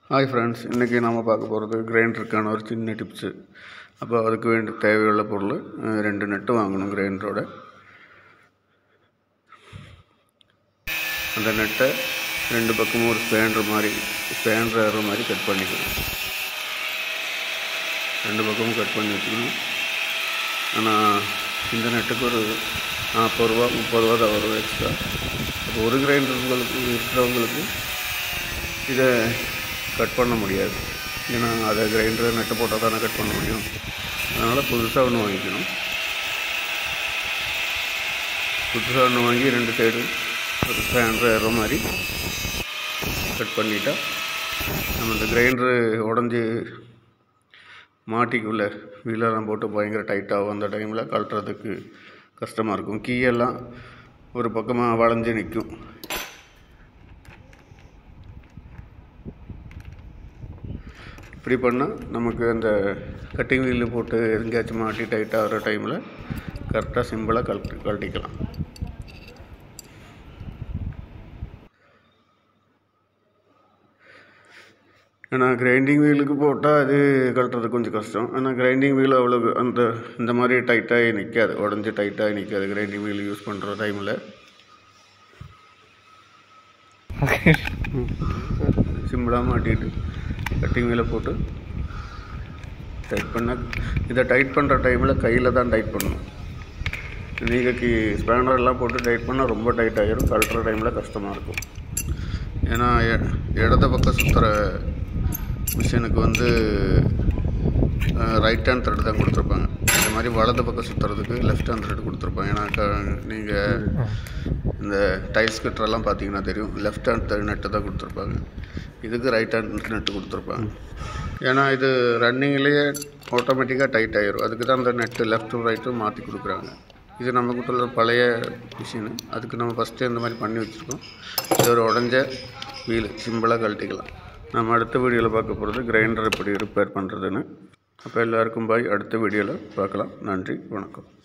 hi friends இன்றைக்கி நாம் பார்க்க போகிறது கிரைண்டருக்கான ஒரு சின்ன டிப்ஸு அப்போ அதுக்கு வேண்டி தேவையுள்ள பொருள் அஹ், ரெண்டு நெட்டு வாங்கணும் கிரைண்டரோட அந்த நெட்டை ரெண்டு பக்கமும் ஒரு ஸ்பேண்டர் மாதிரி ஸ்பேண்டர் ஏற மாதிரி கட் பண்ணிக்கணும் ரெண்டு பக்கமும் கட் பண்ணி வச்சுக்கணும் ஆனால் இந்த நெட்டுக்கு ஒரு நாற்பது ரூபா முப்பது ரூபா தான் வரும் எக்ஸ்ட்ரா அப்போ ஒரு கிரைண்டர் உங்களுக்கு இருக்கிறவங்களுக்கு இதை கட் பண்ண முடியாது ஏன்னா அதை கிரைண்டர் நெட்டை போட்டால் தானே கட் பண்ண முடியும் அதனால் புதுசாக ஒன்று வாங்கிக்கணும் புதுசாக ஒன்று வாங்கி ரெண்டு சைடு ஒரு ஸ்டாண்டர் ஏற மாதிரி கட் பண்ணிட்டா நம்ம இந்த கிரைண்டரு உடஞ்சி மாட்டிக்குள்ளே வீலெல்லாம் போட்டு பயங்கர டைட்டாகும் அந்த டைமில் கழட்டுறதுக்கு கஷ்டமாக இருக்கும் கீயெல்லாம் ஒரு பக்கமாக வளைஞ்சு நிற்கும் இப்படி பண்ணால் நமக்கு அந்த கட்டிங் வீல் போட்டு எங்கேயாச்சும் மாட்டி டைட் ஆகிற டைமில் கரெக்டாக சிம்பிளாக கழட்டி கழட்டிக்கலாம் ஏன்னா கிரைண்டிங் வீலுக்கு போட்டால் அது கழட்டுறது கொஞ்சம் கஷ்டம் ஆனால் கிரைண்டிங் வீல் அவ்வளோ அந்த இந்த மாதிரி டைட்டாகி நிற்காது உடஞ்சி டைட்டாகி நிற்காது கிரைண்டிங் வீல் யூஸ் பண்ணுற டைமில் சிம்பிளாக மாட்டிட்டு கட்டிங் வீலை போட்டு டைட் பண்ண இதை டைட் பண்ணுற டைமில் கையில் தான் டைட் பண்ணணும் நீங்கள் கி ஸ்பேனர்லாம் போட்டு டைட் பண்ணால் ரொம்ப டைட் ஆகிரும் கழட்டுற டைமில் கஷ்டமாக இருக்கும் ஏன்னா எ- இடது பக்கம் சுற்றுற மிஷினுக்கு வந்து ரைட் ஹேண்ட் த்ரெட் தான் கொடுத்துருப்பாங்க இந்த மாதிரி வலது பக்கம் சுற்றுறதுக்கு லெஃப்ட் ஹேண்ட் த்ரெட் கொடுத்துருப்பாங்க ஏன்னா க நீங்கள் இந்த டைல்ஸ் கட்டுறெல்லாம் பார்த்தீங்கன்னா தெரியும் லெஃப்ட் ஹேண்ட் நெட்டு தான் கொடுத்துருப்பாங்க இதுக்கு ரைட் ஹேண்ட் நெட்டு கொடுத்துருப்பாங்க ஏன்னா இது ரன்னிங்லேயே ஆட்டோமேட்டிக்காக டைட் ஆயிரும் அதுக்கு தான் அந்த நெட்டு லெஃப்ட்டும் ரைட்டும் மாற்றி கொடுக்குறாங்க இது நம்ம கொடுத்துள்ள பழைய மிஷினு அதுக்கு நம்ம ஃபஸ்ட்டே இந்த மாதிரி பண்ணி வச்சுருக்கோம் இது ஒரு உடஞ்ச வீல் சிம்பிளாக கழட்டிக்கலாம் நம்ம அடுத்த வீடியோவில் பார்க்க போகிறது கிரைண்டர் எப்படி ரிப்பேர் பண்ணுறதுன்னு அப்போ எல்லாருக்கும் பாய் அடுத்த வீடியோவில் பார்க்கலாம் நன்றி வணக்கம்